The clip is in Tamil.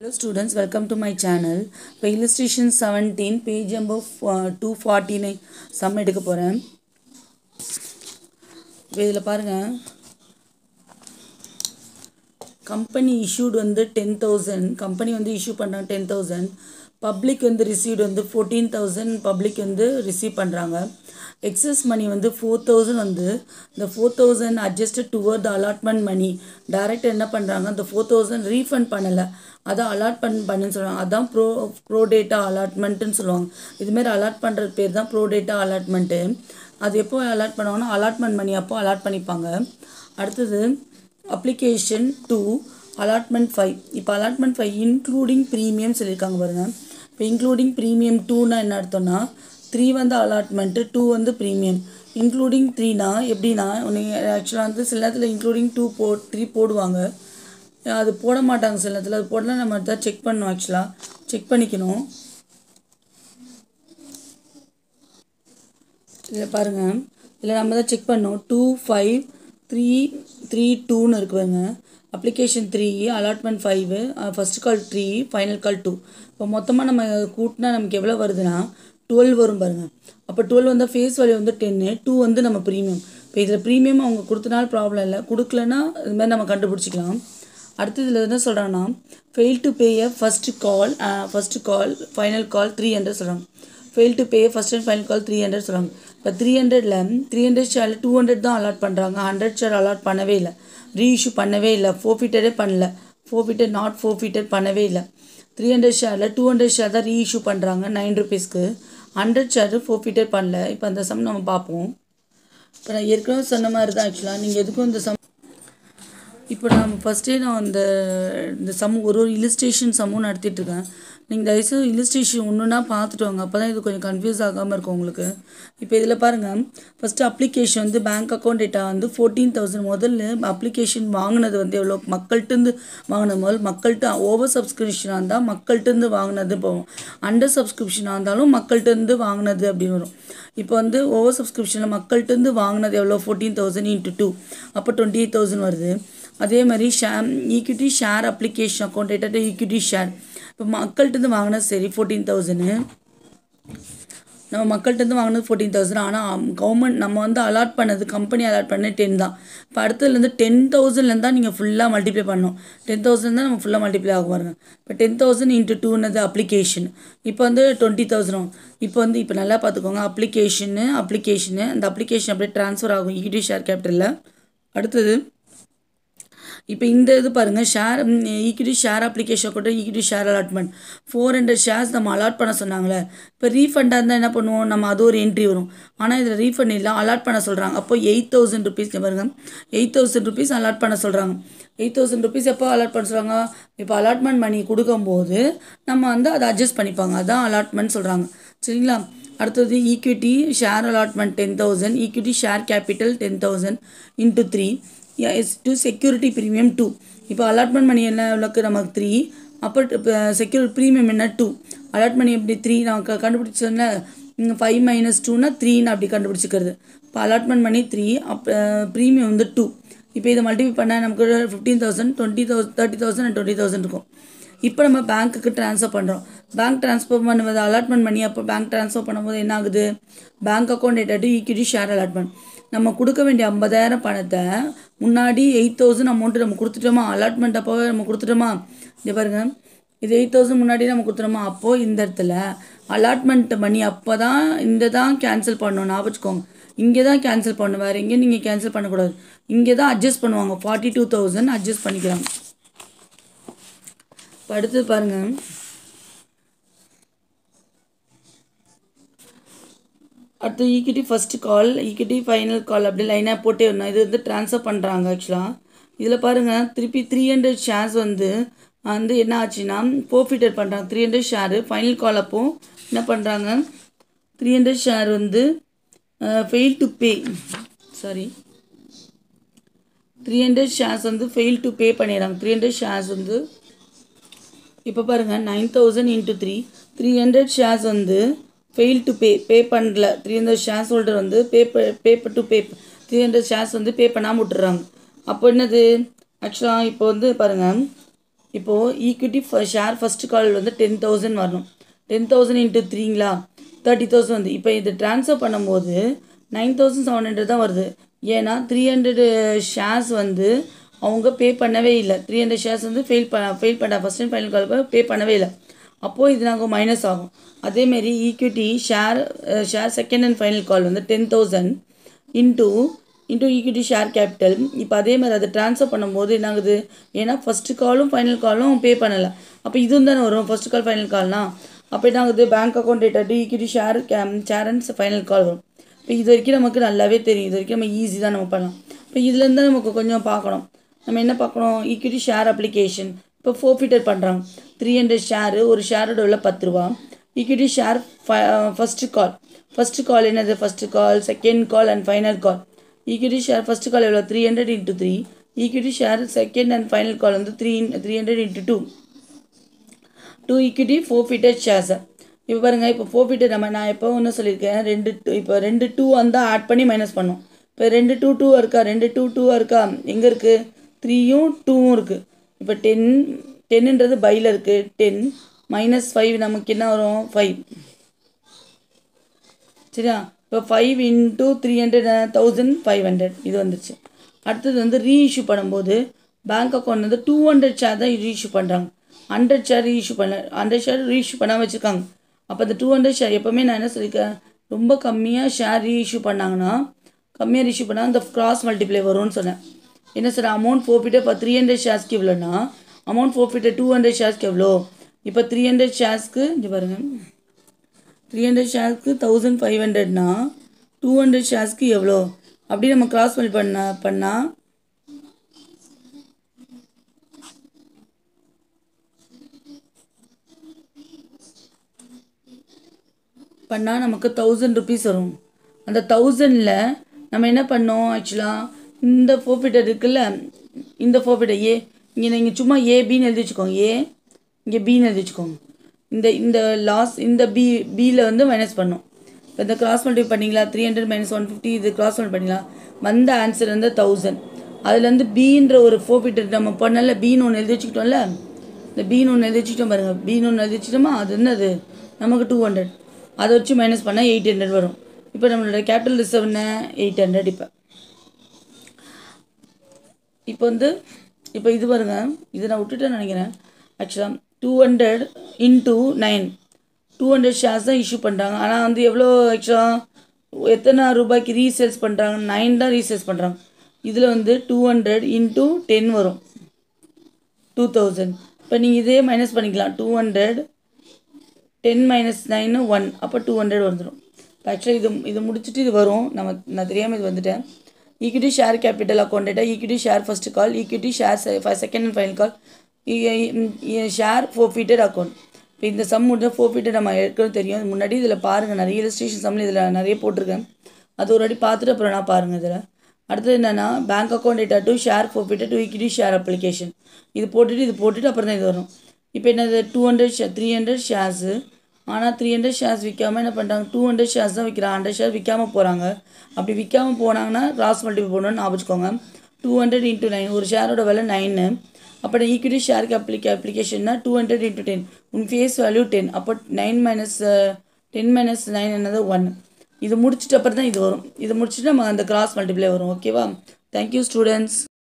Hello students, welcome to my channel. இப்போ illustration 17 page number uh, 249 sum எடுக்க போகிறேன் இப்போ இதில் பாருங்கள் கம்பெனி issued வந்து டென் தௌசண்ட் கம்பெனி வந்து இஷ்யூ பண்ணுறாங்க டென் தௌசண்ட் பப்ளிக் வந்து ரிசீவ்டு வந்து ஃபோர்டீன் தௌசண்ட் பப்ளிக் வந்து ரிசீவ் பண்ணுறாங்க எக்ஸஸ் மணி வந்து ஃபோர் தௌசண்ட் வந்து இந்த four thousand adjusted toward the allotment money direct என்ன பண்ணுறாங்க அந்த ஃபோர் தௌசண்ட் ரீஃபண்ட் பண்ணலை அதை அலாட் பண் பண்ணுன்னு சொல்லுவாங்க அதான் ப்ரோ ப்ரோ டேட்டா அலாட்மெண்ட்டுன்னு சொல்லுவாங்க இதுமாரி அலாட் பண்ணுறது பேர் தான் ப்ரோ டேட்டா அலாட்மெண்ட்டு அது எப்போ அலாட் பண்ணுவாங்கன்னா அலாட்மெண்ட் மணி அப்போ அலாட் பண்ணிப்பாங்க அடுத்தது அப்ளிகேஷன் டூ அலாட்மெண்ட் ஃபைவ் இப்போ அலாட்மெண்ட் ஃபைவ் இன்க்ளூடிங் ப்ரீமியம் சொல்லியிருக்காங்க பாருங்கள் இப்போ இன்க்ளூடிங் ப்ரீமியம் டூனா என்ன அர்த்தம்னா த்ரீ வந்து அலாட்மெண்ட்டு டூ வந்து ப்ரீமியம் இன்க்ளூடிங் த்ரீனா எப்படின்னா நீங்கள் ஆக்சுவலாக வந்து சில நேரத்தில் இன்க்ளூடிங் டூ போ த்ரீ போடுவாங்க அது போட மாட்டாங்க சில நேரத்தில் அது போடலாம் நம்ம தான் செக் பண்ணணும் ஆக்சுவலாக செக் பண்ணிக்கணும் இதில் பாருங்கள் இதில் நம்ம தான் செக் பண்ணோம் டூ ஃபைவ் த்ரீ த்ரீ டூன்னு இருக்கு பாருங்க application three allotment five first call three final call two இப்போ மொத்தமாக நம்ம கூட்டினா நமக்கு எவ்வளோ வருதுன்னா டுவெல் வரும் பாருங்கள் அப்போ டுவெல் வந்தால் ஃபேஸ் வேல்யூ வந்து டென்னு டூ வந்து நம்ம ப்ரீமியம் இப்போ இதில் ப்ரீமியம் அவங்க கொடுத்தனால ப்ராப்ளம் இல்லை கொடுக்கலன்னா இது மாதிரி நம்ம கண்டுபிடிச்சிக்கலாம் அடுத்து இதில் என்ன சொல்கிறாங்கன்னா fail to pay a first call first call final call three hundred சொல்கிறாங்க fail to pay first and final call three hundred சொல்கிறாங்க இப்போ த்ரீ ஹண்ட்ரடில் த்ரீ ஹண்ட்ரட் ஷேரில் டூ ஹண்ட்ரட் தான் அலாட் பண்ணுறாங்க ஹண்ட்ரட் ஷேர் அலாட் பண்ணவே இல்லை ரீஇஷ்யூ பண்ணவே இல்லை ஃபோர்ஃபிட்டடே பண்ணல ஃபோர்ஃபிட்டட் நாட் ஃபோர்ஃபிட்டட் பண்ணவே இல்லை த்ரீ ஹண்ட்ரட் ஷேரில் டூ ஹண்ட்ரட் ஷேர் தான் ரீஇஷ்யூ பண்ணுறாங்க நைன் ருபீஸ்க்கு ஹண்ட்ரட் ஷேர் ஃபோர்ஃபிட்டட் பண்ணல இப்போ அந்த சம் நம்ம பார்ப்போம் இப்போ நான் ஏற்கனவே சொன்ன மாதிரி தான் ஆக்சுவலாக நீங்கள் எதுக்கும் இந்த சம் இப்போ நான் ஃபஸ்ட்டே நான் அந்த இந்த சம் ஒரு ஒரு இல்லுஸ்ட்ரேஷன் சம்மும் நடத்திட்டுருக்கேன் நீங்கள் தயவுசெய்து இல்லுஸ்ட்ரேஷன் ஒன்றுனா பார்த்துட்டு வாங்க அப்போ தான் இது கொஞ்சம் கன்ஃபியூஸ் ஆகாமல் இருக்கும் உங்களுக்கு இப்போ இதில் பாருங்கள் ஃபஸ்ட்டு அப்ளிகேஷன் வந்து பேங்க் அக்கௌண்ட் டேட்டா வந்து ஃபோர்டீன் தௌசண்ட் முதல்ல அப்ளிகேஷன் வாங்கினது வந்து எவ்வளோ மக்கள்கிட்டருந்து வாங்கினது முதல் மக்கள்கிட்ட ஓவர் சப்ஸ்கிரிப்ஷனாக இருந்தால் மக்கள்கிட்டருந்து வாங்கினது போகும் அண்டர் சப்ஸ்கிரிப்ஷனாக இருந்தாலும் மக்கள்கிட்டருந்து வாங்கினது அப்படின்னு வரும் இப்போ வந்து ஓவர் சப்ஸ்கிரிப்ஷனில் மக்கள்கிட்டருந்து வாங்கினது எவ்வளோ ஃபோர்டீன் தௌசண்ட் இன்ட்டு டூ அப்போ டுவெண்ட்டி எயிட் தௌசண்ட் வருது அதே மாதிரி ஷே equity share application account data equity share இப்போ மக்கள்கிட்டருந்து வாங்கினது சரி ஃபோர்டீன் தௌசண்ட் நம்ம மக்கள்கிட்டருந்து வாங்கினது ஃபோர்டீன் தௌசண்ட் ஆனால் கவர்மெண்ட் நம்ம வந்து அலாட் பண்ணது கம்பெனி அலாட் பண்ணது டென் தான் இப்போ அடுத்ததுலேருந்து டென் தௌசண்ட்லேருந்து தான் நீங்கள் ஃபுல்லாக மல்டிப்ளை பண்ணணும் டென் தௌசண்ட் தான் நம்ம ஃபுல்லாக மல்டிப்ளை ஆகும் பாருங்க இப்போ டென் தௌசண்ட் இன்ட்டு டூனது அப்ளிகேஷன் இப்போ வந்து டுவெண்ட்டி தௌசண்ட் இப்போ வந்து இப்போ நல்லா பார்த்துக்கோங்க அப்ளிகேஷனு அப்ளிகேஷனு அந்த அப்ளிகேஷன் அப்படியே ட்ரான்ஸ்ஃபர் ஆகும் ஈக்விட்டி ஷேர் கேபிட்டலில் அடுத்தது இப்போ இந்த இது பாருங்கள் ஷேர் ஈக்விட்டி ஷேர் அப்ளிகேஷன் கூட equity share allotment four hundred shares நம்ம அலாட் பண்ண சொன்னாங்களே இப்போ ரீஃபண்டாக இருந்தால் என்ன பண்ணுவோம் நம்ம அது ஒரு என்ட்ரி வரும் ஆனால் இதில் ரீஃபண்ட் இல்லை அலாட் பண்ண சொல்கிறாங்க அப்போ எயிட் தௌசண்ட் ருபீஸ் பாருங்க எயிட் தௌசண்ட் ருபீஸ் அலாட் பண்ண சொல்கிறாங்க எயிட் தௌசண்ட் ருபீஸ் எப்போ அலாட் பண்ண சொல்கிறாங்க இப்போ அலாட்மெண்ட் மணி கொடுக்கும்போது நம்ம வந்து அதை அட்ஜஸ்ட் பண்ணிப்பாங்க அதான் அலாட்மெண்ட் சொல்கிறாங்க சரிங்களா அடுத்தது equity share allotment ten thousand equity share capital ten thousand into three S two security premium two இப்போ அலாட்மெண்ட் மணி என்ன எவ்வளோக்கு நமக்கு த்ரீ அப்போ செக்யூரிட்டி ப்ரீமியம் என்ன டூ அலாட் மணி எப்படி த்ரீ நான் க கண்டுபிடிச்சோன்னா ஃபைவ் மைனஸ் டூனா த்ரீன்னு அப்படி கண்டுபிடிச்சிக்கிறது இப்போ அலாட்மெண்ட் மணி த்ரீ அப்போ ப்ரீமியம் வந்து டூ இப்போ இதை மல்டிபிள் பண்ணால் நமக்கு fifteen thousand twenty thousand thirty thousand and twenty thousand இருக்கும் இப்போ நம்ம பேங்க்குக்கு ட்ரான்ஸ்ஃபர் பண்ணுறோம் பேங்க் ட்ரான்ஸ்ஃபர் பண்ணும்போது அலாட்மெண்ட் பண்ணி அப்போ பேங்க் ட்ரான்ஸ்ஃபர் பண்ணும்போது என்ன ஆகுது பேங்க் அக்கௌண்ட் டேட்டாட்டு ஈக்விட்டி ஷேர் அலாட்மெண்ட் நம்ம கொடுக்க வேண்டிய ஐம்பதாயிரம் பணத்தை முன்னாடி எயிட் தௌசண்ட் அமௌண்ட்டு நம்ம கொடுத்துட்டோமா அலாட்மெண்ட் அப்போவே நம்ம கொடுத்துட்டோமா இது பாருங்க இது எயிட் தௌசண்ட் முன்னாடி நம்ம கொடுத்துட்டோமா அப்போது இந்த இடத்துல அலாட்மெண்ட் மணி அப்போ தான் இந்த தான் கேன்சல் பண்ணணும் ஞாபகம் வச்சுக்கோங்க இங்கே தான் கேன்சல் பண்ணணும் வேறு எங்கேயும் நீங்கள் கேன்சல் பண்ணக்கூடாது இங்கே தான் அட்ஜஸ்ட் பண்ணுவாங்க ஃபார்ட்டி டூ தௌசண்ட் அட்ஜஸ்ட் பண்ணிக்கிறாங்க இப்போ அடுத்தது பாருங்கள் அடுத்து equity first call equity final call அப்படி லைனாக போட்டே வரணும் இது வந்து ட்ரான்ஸ்ஃபர் பண்ணுறாங்க ஆக்சுவலாக இதில் பாருங்கள் திருப்பி த்ரீ ஹண்ட்ரட் ஷேர்ஸ் வந்து வந்து என்ன ஆச்சுன்னா ஃபோர்ஃபிட்டட் பண்ணுறாங்க three hundred share final call அப்போ என்ன பண்ணுறாங்க த்ரீ ஹண்ட்ரட் ஷேர் வந்து fail to pay sorry three hundred shares வந்து ஃபெயில் டு பே பண்ணிடுறாங்க த்ரீ ஹண்ட்ரட் ஷேர்ஸ் வந்து இப்போ பாருங்கள் nine thousand into three three hundred shares வந்து ஃபெயில் டு பே பே பண்ணல த்ரீ ஹண்ட்ரட் ஷேர்ஸ் ஹோல்டர் வந்து pay pay to pay three hundred shares வந்து பே பண்ணாமல் விட்டுறாங்க அப்போ என்னது ஆக்சுவலாக இப்போ வந்து பாருங்கள் இப்போது ஈக்விட்டி ஷேர் ஃபஸ்ட்டு கால் வந்து டென் தௌசண்ட் வரணும் டென் தௌசண்ட் இன்ட்டு த்ரீங்களா தேர்ட்டி தௌசண்ட் வந்து இப்போ இது ட்ரான்ஸ்ஃபர் பண்ணும்போது நைன் தௌசண்ட் செவன் ஹண்ட்ரட் தான் வருது ஏன்னா த்ரீ ஹண்ட்ரடு ஷேர்ஸ் வந்து அவங்க பே பண்ணவே இல்லை த்ரீ ஹண்ட்ரட் ஷேர்ஸ் வந்து ஃபெயில் பண்ண ஃபெயில் பண்ண first and final call pay பண்ணவே இல்லை அப்போது இது நாங்கள் மைனஸ் ஆகும் அதேமாரி equity share share second and final call வந்து ten thousand into into equity share capital இப்போ அதே மாதிரி அதை ட்ரான்ஸ்ஃபர் பண்ணும்போது என்ன ஆகுது ஏன்னா ஃபஸ்ட்டு காலும் ஃபைனல் காலும் பே பண்ணலை அப்போ இதுவும் தானே வரும் ஃபஸ்ட்டு கால் ஃபைனல் கால்னா அப்போ என்ன ஆகுது bank account data to equity share came share and final call வரும் இப்போ இது வரைக்கும் நமக்கு நல்லாவே தெரியும் இது வரைக்கும் நம்ம ஈஸி தான் நம்ம பண்ணலாம் இப்போ இதுலேருந்து தான் நமக்கு கொஞ்சம் பார்க்கணும் நம்ம என்ன பார்க்கணும் ஈக்விட்டி ஷேர் அப்ளிகேஷன் இப்போ ஃபோர்ஃபிட்டர் பண்ணுறாங்க த்ரீ ஹண்ட்ரட் ஷேரு ஒரு ஷேரோட உள்ள பத்து ரூபா equity share first call first call என்னது first call second call and final call equity share first call எவ்வளோ three hundred into three equity share second and final call வந்து three three hundred into two two equity forfeited shares இப்போ பாருங்கள் இப்போ ஃபோர் ஃபிட்டட் நம்ம நான் எப்போ ஒன்று சொல்லியிருக்கேன் ரெண்டு இப்போ ரெண்டு டூ வந்தால் ஆட் பண்ணி மைனஸ் பண்ணோம் இப்போ ரெண்டு டூ டூ இருக்கா ரெண்டு டூ டூவாக இருக்கா எங்கே இருக்குது த்ரீயும் டூவும் இருக்குது இப்போ டென் டென்னுன்றது பையில் இருக்குது டென் மைனஸ் ஃபைவ் நமக்கு என்ன வரும் ஃபைவ் சரியா இப்போ five into three hundred thousand five hundred இது வந்துச்சு அடுத்தது வந்து ரீஇஷ்யூ பண்ணும்போது பேங்க் அக்கௌண்ட் வந்து டூ ஹண்ட்ரட் ஷேர் தான் ரீஇஷ்யூ பண்ணுறாங்க ஹண்ட்ரட் ஷேர் ரீஇஷ்யூ பண்ண ஹண்ட்ரட் ஷேர் ரீஇஷ்யூ பண்ணாமல் வச்சுருக்காங்க அப்போ அந்த டூ ஹண்ட்ரட் ஷேர் எப்போவுமே நான் என்ன சொல்லியிருக்கேன் ரொம்ப கம்மியாக ஷேர் ரீஇஷ்யூ பண்ணாங்கன்னா கம்மியாக ரீஇஷ்யூ பண்ணால் அந்த கிராஸ் மல்டிப்ளை வரும்னு சொன்னேன் என்ன சார் அமௌண்ட் ஃபோர்ஃபிட்டே இப்போ த்ரீ ஹண்ட்ரட் ஷேர்ஸ்க்கு இவ்வளோனா அமௌண்ட் ஃபோர்ஃபிட்டே டூ ஹண்ட்ரட் ஷேர்ஸ்க்கு எவ்வளோ இப்போ த்ரீ ஹண்ட்ரட் ஷேர்ஸ்க்கு இங்கே பாருங்கள் த்ரீ ஹண்ட்ரட் ஷேர்ஸ்க்கு தௌசண்ட் ஃபைவ் ஹண்ட்ரட்னா டூ ஹண்ட்ரட் ஷேர்ஸ்க்கு எவ்வளோ அப்படி நம்ம கிராஸ் பண்ணி பண்ண பண்ணால் பண்ணால் நமக்கு தௌசண்ட் ருபீஸ் வரும் அந்த தௌசண்டில் நம்ம என்ன பண்ணோம் ஆக்சுவலாக இந்த ஃபோர்ஃபிட்டர் இருக்குல்ல இந்த ஃபோர்ஃபிட்டர் ஏ இங்கே நீங்கள் சும்மா ஏ பின்னு எழுதி வச்சுக்கோங்க ஏ இங்கே பின்னு எழுதி வச்சுக்கோங்க இந்த இந்த லாஸ் இந்த பி பியில் வந்து மைனஸ் பண்ணோம் இப்போ இந்த கிராஸ் மல்டிபிள் பண்ணிங்களா three hundred minus one fifty இது கிராஸ் மல்டி பண்ணிங்களா வந்த ஆன்சர் வந்து தௌசண்ட் அதுலேருந்து பின்ற ஒரு ஃபோர்ஃபிட்டர் நம்ம பண்ணல பின்னு ஒன்று எழுதி வச்சுக்கிட்டோம்ல இந்த பின்னு ஒன்று எழுதி வச்சுக்கிட்டோம் பாருங்கள் பின்னு ஒன்று எழுதி வச்சுட்டோமா அது என்னது நமக்கு டூ ஹண்ட்ரட் அதை வச்சு மைனஸ் பண்ணால் எயிட் ஹண்ட்ரட் வரும் இப்போ நம்மளோட கேபிட்டல் ரிசர்வ் என்ன எயிட் ஹண்ட்ரட் இப்போ இப்போ வந்து இப்போ இது பாருங்க இது நான் விட்டுட்டேன்னு நினைக்கிறேன் ஆக்சுவலாக two hundred into nine two hundred shares தான் இஷ்யூ பண்ணுறாங்க ஆனால் வந்து எவ்வளோ ஆக்சுவலாக எத்தனை ரூபாய்க்கு ரீசேல்ஸ் பண்ணுறாங்க நைன் தான் ரீசேல்ஸ் பண்ணுறாங்க இதில் வந்து டூ ஹண்ட்ரட் இன்டூ டென் வரும் டூ தௌசண்ட் இப்போ நீங்கள் இதே மைனஸ் பண்ணிக்கலாம் two hundred ten minus nine one அப்போ டூ ஹண்ட்ரட் வந்துடும் ஆக்சுவலாக இது இது முடிச்சுட்டு இது வரும் நம்ம நான் தெரியாமல் இது வந்துட்டேன் equity share capital account data equity share first call equity share second and final call share forfeited account இப்போ இந்த சம் முடிஞ்ச ஃபோர் ஃபீட்டட் நம்ம ஏற்கனவே தெரியும் இது முன்னாடி இதில் பாருங்கள் நிறைய illustration சம்மில் இதில் நிறைய போட்டிருக்கேன் அது ஒரு வாட்டி பார்த்துட்டு அப்புறம் நான் பாருங்கள் இதில் அடுத்தது என்னென்னா bank account data to share forfeited to equity share application இது போட்டுட்டு இது போட்டுட்டு அப்புறம் தான் இது வரும் இப்போ என்னது டூ ஹண்ட்ரட் ஷே த்ரீ ஹண்ட்ரட் ஷேர்ஸு ஆனால் த்ரீ ஹண்ட்ரட் ஷேர்ஸ் விற்காம என்ன பண்ணுறாங்க டூ ஹண்ட்ரட் ஷேர்ஸ் தான் விற்கிறாங்க ஹண்ட்ரட் ஷேர் விற்காம போகிறாங்க அப்படி விற்காம போனாங்கன்னா கிராஸ் மல்டிபிள் போடணும்னு ஞாபகம் வச்சுக்கோங்க டூ ஹண்ட்ரட் இன்ட்டு நைன் ஒரு ஷேரோட விலை நைனு அப்போ ஈக்விட்டி ஷேருக்கு அப்ளிகே அப்ளிகேஷன்னா டூ ஹண்ட்ரட் இன்ட்டு டென் உன் ஃபேஸ் வேல்யூ டென் அப்போ nine minus ten minus nine என்னது ஒன் இது முடிச்சிட்டு அப்புறம் தான் இது வரும் இது முடிச்சுட்டு நம்ம அந்த கிராஸ் மல்டிப்ளை வரும் ஓகேவா தேங்க்யூ ஸ்டூடெண்ட்ஸ்